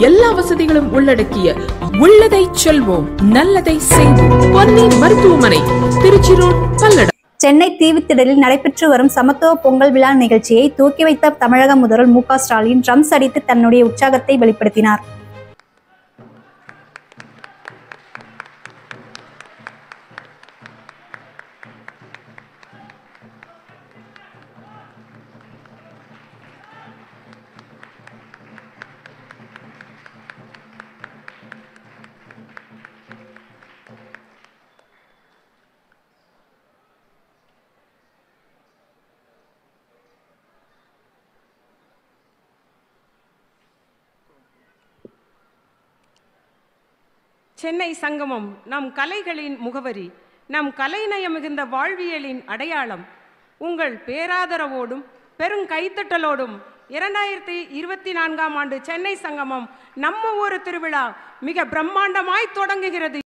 எல்லா வசதிகளும் உள்ளடக்கிய உள்ளதை செல்வோம் நல்லதை செய்வோம் பொன்னி மருத்துவமனை திருச்சி ரோட் பல்லடம் சென்னை தீவுத்திடலில் நடைபெற்று வரும் சமத்துவ பொங்கல் விழா நிகழ்ச்சியை தூக்கி வைத்த தமிழக முதல்வர் மு க ஸ்டாலின் ட்ரம்ஸ் அடித்து தன்னுடைய உற்சாகத்தை வெளிப்படுத்தினார் சென்னை சங்கமம் நம் கலைகளின் முகவரி நம் கலைநயம் மிகுந்த வாழ்வியலின் அடையாளம் உங்கள் பேராதரவோடும் பெரும் கைத்தட்டலோடும் இரண்டாயிரத்தி இருபத்தி நான்காம் ஆண்டு சென்னை சங்கமம் நம்ம ஊர் திருவிழா மிக பிரம்மாண்டமாய் தொடங்குகிறது